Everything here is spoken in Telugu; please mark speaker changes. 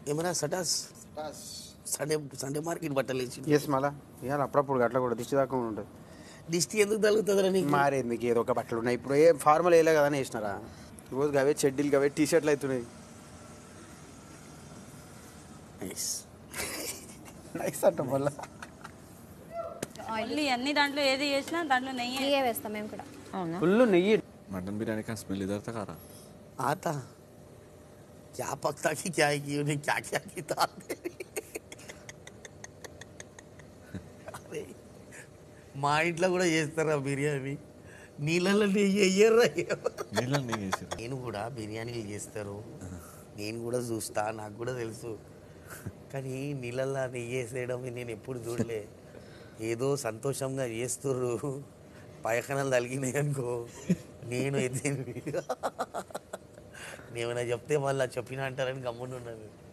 Speaker 1: ఏమైనా సటాస్ సండే సండే మార్కెట్ బట్టలు వేసి
Speaker 2: ఎస్ మళ్ళా ఇవాళ అప్పుడప్పుడు అట్లా కూడా దిష్టి దాకా ఉంటుంది
Speaker 1: దిష్టి ఎందుకు తగులుతుందిరా నీకు
Speaker 2: మారేది మీకు ఏదో ఒక బట్టలు ఉన్నాయి ఇప్పుడు ఏ ఫార్మల్ వేయలే కదా అని వేసినారా రోజు అవే చెడ్డీలు అవే టీ షర్ట్లు అవుతున్నాయి
Speaker 1: Nice.
Speaker 2: నైస్ అంట మళ్ళా
Speaker 3: మళ్ళీ అన్ని దాంట్లో ఏది చేసినా దాంట్లో నెయ్యి
Speaker 4: నెయ్యే వేస్తాం మేము కూడా
Speaker 3: అవునా
Speaker 2: ఫుల్ నెయ్యి
Speaker 5: मटन बिरयानी का स्मेल इधर तक आ रहा
Speaker 1: आता क्या पकता कि क्या है कि उन्हें क्या क्या की दाल दे रही అరే మా ఇంట్లో కూడా చేస్తారా బిర్యానీ నీళ్ళల్లో నెయ్యి వెయ్యర్రా
Speaker 5: नीला नहीं है सिर्फ
Speaker 1: నేను కూడా బిర్యానీలు చేస్తారు నేను కూడా చూస్తా నాకు కూడా తెలుసు కానీ నీళ్ళల్లో నెయ్యి వేసేయడం నేను ఎప్పుడు చూడలే ఏదో సంతోషంగా చేస్తుర్రు పయకనాలు తలిగినాయి అనుకో నేను అయితే నేమైనా చెప్తే మళ్ళీ చెప్పిన అంటారని గమ్మున ఉన్నాను